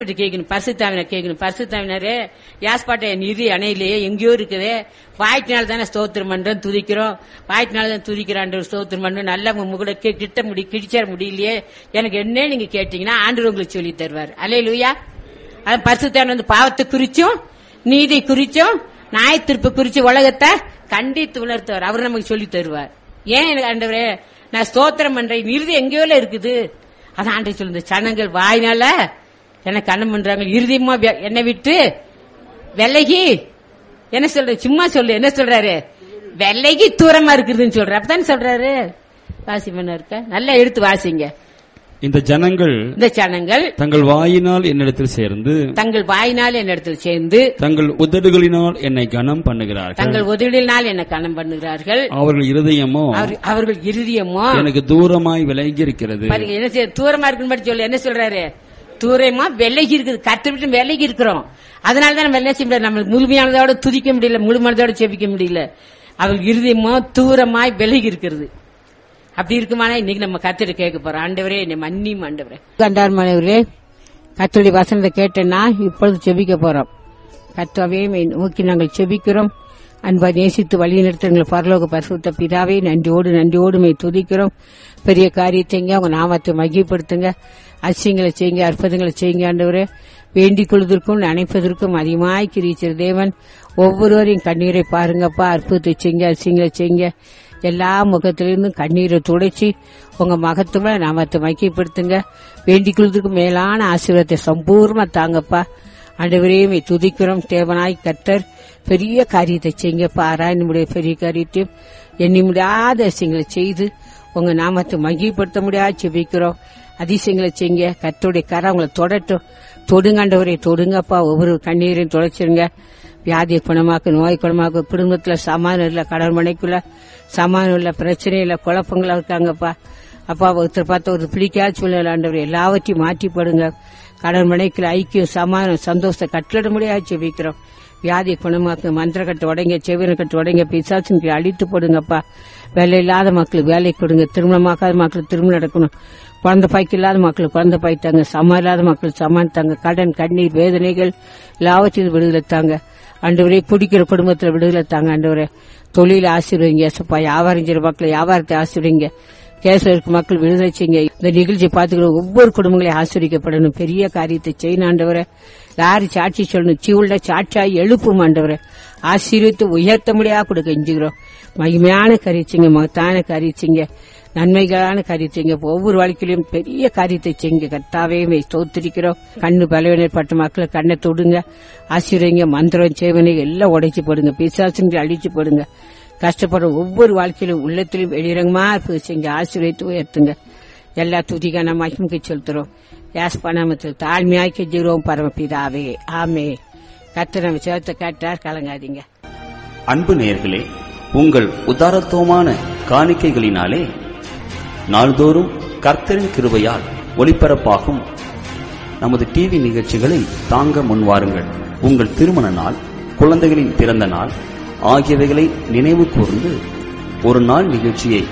கேட்கணும் பரிசுத்தாவினர் கேட்கணும் பரிசுத்தாவினரே யாஸ்பாட்டை என் இறுதி அணையிலேயே எங்கேயோ இருக்குதே வாய்ட்டினால தானே ஸ்தோத்திரம் பண்றோம் துதிக்கிறோம் வாய்ட்டினால தான் துதிக்கிறான் ஸ்தோத்திரம் பண்றோம் நல்லா முகட கிட்ட முடி கிடிச்சார முடியலையே எனக்கு என்ன நீங்க கேட்டீங்கன்னா ஆண்டு உங்களுக்கு சொல்லி தருவார் அலே லூயா அது பரிசுத்தாவினர் வந்து பாவத்தை குறிச்சும் நீதி குறிச்சும் நாய திருப்பு குறிச்சு உலகத்தை கண்டித்து உணர்த்துவார் அவர் நமக்கு சொல்லி தருவார் ஏன் எனக்கு ஆண்டவரே நான் ஸ்தோத்திரம் பண்றேன் இறுதி எங்கேயோ இருக்குது அதான் ஆண்டு சொல்லுங்க சனங்கள் வாய்னால எனக்கு கண்ணம் பண்றாங்க இறுதியமா வெ- என்னை விட்டு விலகி என்ன சொல்ற சும்மா சொல்லு என்ன சொல்றாரு விலகி தூரமா இருக்குதுன்னு சொல்ற அப்பதானே சொல்றாரு வாசி பண்ண இருக்க நல்லா எடுத்து வாசிங்க இந்த ஜனங்கள் இந்த சனங்கள் தங்கள் வாயினால் என்னிடத்தில் சேர்ந்து தங்கள் வாயினால் என்னிடத்தில் சேர்ந்து தங்கள் உதடுகளினால் என்னை கனம் பண்ணுகிறார்கள் தங்கள் உதவியினால் என்ன கணம் பண்ணுகிறார்கள் அவர்கள் இருதயமோ அவர்- அவர்கள் இறுதியமோ எனக்கு தூரமாய் விலகி இருக்கிறது பாருங்க என்ன செய்ய தூரமா இருக்குன்னு மட்டும் சொல்லு என்ன சொல்றாரு தூரமா விலகி இருக்குது கத்து விட்டு விலகி இருக்கிறோம் அதனால தான் நம்ம என்ன செய்ய முடியாது நம்ம முழுமையானதோட துதிக்க முடியல முழுமையானதோட செபிக்க முடியல அவள் இருதயமோ தூரமாய் விலகி இருக்கிறது அப்படி இருக்குமானா இன்னைக்கு நம்ம கத்திட்டு கேட்க போறோம் ஆண்டவரே என்னை மன்னியும் ஆண்டவரே கண்டார் மனைவரே கத்தருடைய வசனத்தை கேட்டேன்னா இப்பொழுது செபிக்க போறோம் கத்தாவே நோக்கி நாங்கள் செபிக்கிறோம் அன்பா நேசித்து வழிநடத்த எங்கள் பரலோக பரிசுத்த பிதாவே நன்றியோடு நன்றியோடு மை துதிக்கிறோம் பெரிய காரியத்தைங்க உங்க நாமத்தை மகிப்படுத்துங்க அசியங்களை செய்யுங்க அற்புதங்களை செய்யுங்க ஆண்டவரே வேண்டிக் கொள்வதற்கும் நினைப்பதற்கும் அதிகமாய் கிரீச்சர் தேவன் ஒவ்வொருவரையும் கண்ணீரை பாருங்கப்பா அற்புதத்தை செய்யுங்க அசியங்களை செய்யுங்க எல்லா முகத்திலிருந்தும் கண்ணீரை துடைச்சி உங்க மகத்துவ நாமத்தை மகிப்படுத்துங்க வேண்டிக் கொள்வதற்கு மேலான ஆசீர்வாதத்தை சம்பூர்ணமா தாங்கப்பா ஆண்டவரையும் துதிக்கிறோம் தேவனாய் கர்த்தர் பெரிய காரியத்தை செய்யுங்கப்பா ஆராயணுடைய பெரிய காரியத்தையும் எண்ணி முடியாத விஷயங்களை செய்து உங்க நாமத்தை மகிழ்படுத்த முடியாது செபிக்கிறோம் அதிசயங்களை செய்யுங்க கர்த்தருடைய கரை உங்களை தொடட்டும் தொடுங்காண்டவரை தொடுங்கப்பா ஒவ்வொரு கண்ணீரையும் தொலைச்சிருங்க வியாதியை குணமாக்கு நோய் குணமாக்கு குடும்பத்துல சமாதானம் இல்ல கடன் மனைக்குள்ள சமாதானம் இல்ல பிரச்சனை இல்ல குழப்பங்களா இருக்காங்கப்பா அப்பா ஒருத்தர் பார்த்து ஒரு பிடிக்காத சூழ்நிலை ஆண்டவர் எல்லாவற்றையும் மாற்றி போடுங்க கடன் மனைக்குள்ள ஐக்கியம் சமாதானம் சந்தோஷத்தை கட்டளிட முடியாது செபிக்கிறோம் வியாதியை குணமாக்கு மந்திர கட்டு உடைங்க செவிர கட்டு உடைங்க பிசாசுங்களை அழித்து போடுங்கப்பா வேலை இல்லாத மக்களுக்கு வேலை கொடுங்க திருமணமாக்காத மக்களுக்கு திருமணம் நடக்கணும் குழந்தை பாய்க்கு இல்லாத மக்களுக்கு குழந்தை பாய்த்தாங்க சமம் இல்லாத மக்களுக்கு சமான் தாங்க கடன் கண்ணீர் வேதனைகள் எல்லாவற்றையும் விடுதலை தாங்க ஆண்டவரே குடிக்கிற குடும்பத்துல விடுதலை தாங்க ஆண்டவரே தொழில ஆசீர்வதிங்க ஏசப்பா வியாபாரம் செய்யற மக்களை வியாபாரத்தை ஆசீர்வதிங்க கேசவருக்கு மக்கள் விடுதலை செய்யுங்க இந்த நிகழ்ச்சியை பார்த்துக்கிற ஒவ்வொரு குடும்பங்களையும் ஆசிரியக்கப்படணும் பெரிய காரியத்தை செய்யணும் ஆண்டவரே யாரு சாட்சி சொல்லணும் சீவுள்ள சாட்சியாய் எழுப்பும் ஆண்டவரே ஆசீர்வித்து உயர்த்த முடியா கொடுக்க எஞ்சுகிறோம் மகிமையான கரிச்சிங்க மகத்தான கரிச்சிங்க நன்மைகளான காரியத்தைங்க ஒவ்வொரு வாழ்க்கையிலும் பெரிய காரியத்தை செய்யுங்க கர்த்தாவே மெய் ஸ்தோத்திரிக்கிறோம் கண்ணு பலவீனப்பட்ட மக்களை கண்ணை தொடுங்க ஆசீர்வதிங்க மந்திரம் சேவனை எல்லாம் உடைச்சு போடுங்க பிசாசுங்களை அழிச்சு போடுங்க கஷ்டப்படுற ஒவ்வொரு வாழ்க்கையிலும் உள்ளத்திலும் வெளிரங்கமா இருப்பது செய்யுங்க ஆசீர்வதித்து உயர்த்துங்க எல்லா துதிக்கான மகிமுக்கு செலுத்துறோம் யாஸ் பணமத்தில் தாழ்மையாய் கெஞ்சுகிறோம் பரமபிதாவே ஆமே கர்த்தர் நம்ம சேர்த்த கேட்டார் கலங்காதீங்க அன்பு நேயர்களே உங்கள் உதாரத்துவமான காணிக்கைகளினாலே நாள்தோறும் கர்த்தரின் கிருபையால் ஒளிபரப்பாகும் நமது டிவி நிகழ்ச்சிகளை தாங்க முன்வாருங்கள் உங்கள் திருமண நாள் குழந்தைகளின் பிறந்த நாள் ஆகியவைகளை நினைவு கூர்ந்து ஒரு நாள் நிகழ்ச்சியை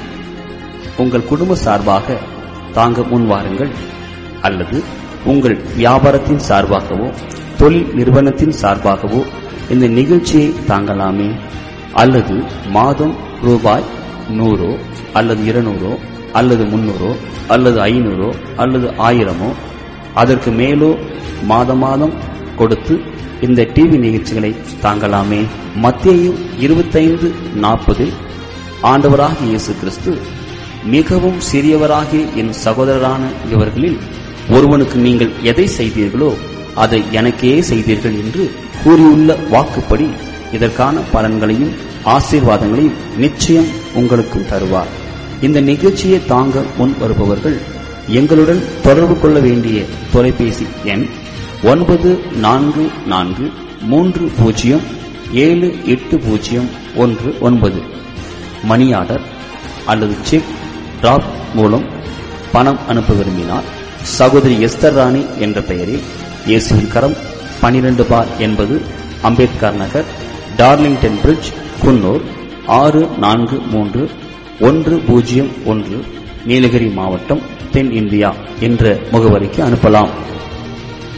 உங்கள் குடும்ப சார்பாக தாங்க முன்வாருங்கள் அல்லது உங்கள் வியாபாரத்தின் சார்பாகவோ தொழில் நிறுவனத்தின் சார்பாகவோ இந்த நிகழ்ச்சியை தாங்கலாமே அல்லது மாதம் ரூபாய் நூறோ அல்லது இருநூறோ அல்லது முன்னூறோ அல்லது ஐநூறோ அல்லது ஆயிரமோ அதற்கு மேலோ மாத மாதம் கொடுத்து இந்த டிவி நிகழ்ச்சிகளை தாங்கலாமே மத்திய இருபத்தைந்து நாற்பதில் ஆண்டவராகிய இயேசு கிறிஸ்து மிகவும் சிறியவராகிய என் சகோதரரான இவர்களில் ஒருவனுக்கு நீங்கள் எதை செய்தீர்களோ அதை எனக்கே செய்தீர்கள் என்று கூறியுள்ள வாக்குப்படி இதற்கான பலன்களையும் ஆசீர்வாதங்களையும் நிச்சயம் உங்களுக்கும் தருவார் இந்த நிகழ்ச்சியை தாங்க முன் வருபவர்கள் எங்களுடன் தொடர்பு கொள்ள வேண்டிய தொலைபேசி எண் ஒன்பது நான்கு நான்கு மூன்று பூஜ்ஜியம் ஏழு எட்டு பூஜ்ஜியம் ஒன்று ஒன்பது மணி ஆர்டர் அல்லது செக் டிராப் மூலம் பணம் அனுப்ப விரும்பினால் சகோதரி எஸ்தர் ராணி என்ற பெயரில் இயேசுவின் கரம் பனிரெண்டு பார் என்பது அம்பேத்கர் நகர் டார்லிங்டன் பிரிட்ஜ் குன்னூர் ஆறு நான்கு மூன்று ஒன்று பூஜ்ஜியம் ஒன்று நீலகிரி மாவட்டம் தென் இந்தியா என்ற முகவரிக்கு அனுப்பலாம்